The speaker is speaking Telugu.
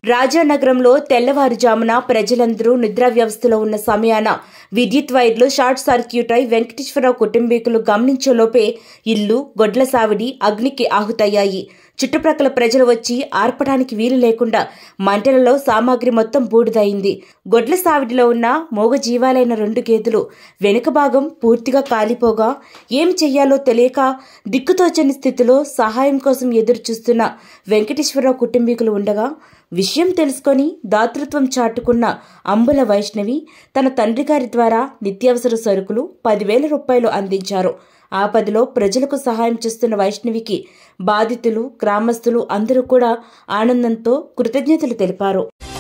రాజానగరంలో తెల్లవారుజామున ప్రజలందరూ నిద్రా వ్యవస్థలో ఉన్న సమయాన విద్యుత్ వైర్లు షార్ట్ సర్క్యూట్ అయి వెంకటేశ్వరరావు కుటుంబీకులు గమనించేలోపే ఇల్లు గొడ్ల సావిడి అగ్నికి ఆహుతయ్యాయి చుట్టుప్రక్కల ప్రజలు వచ్చి ఆర్పడానికి వీలు లేకుండా మంటలలో సామాగ్రి మొత్తం బూడిదయింది గొడ్ల సావిడిలో ఉన్న మోగ జీవాలైన రెండు గేదెలు వెనుక భాగం పూర్తిగా కాలిపోగా ఏం చెయ్యాలో తెలియక దిక్కుతోచని స్థితిలో సహాయం కోసం ఎదురు చూస్తున్న వెంకటేశ్వరరావు కుటుంబీకులు ఉండగా విషయం తెలుసుకొని దాతృత్వం చాటుకున్న అంబుల వైష్ణవి తన తండ్రి గారి ద్వారా నిత్యావసర సరుకులు పదివేల రూపాయలు అందించారు ఆపదలో ప్రజలకు సహాయం చేస్తున్న వైష్ణవికి బాధితులు గ్రామస్తులు అందరూ కూడా ఆనందంతో కృతజ్ఞతలు తెలిపారు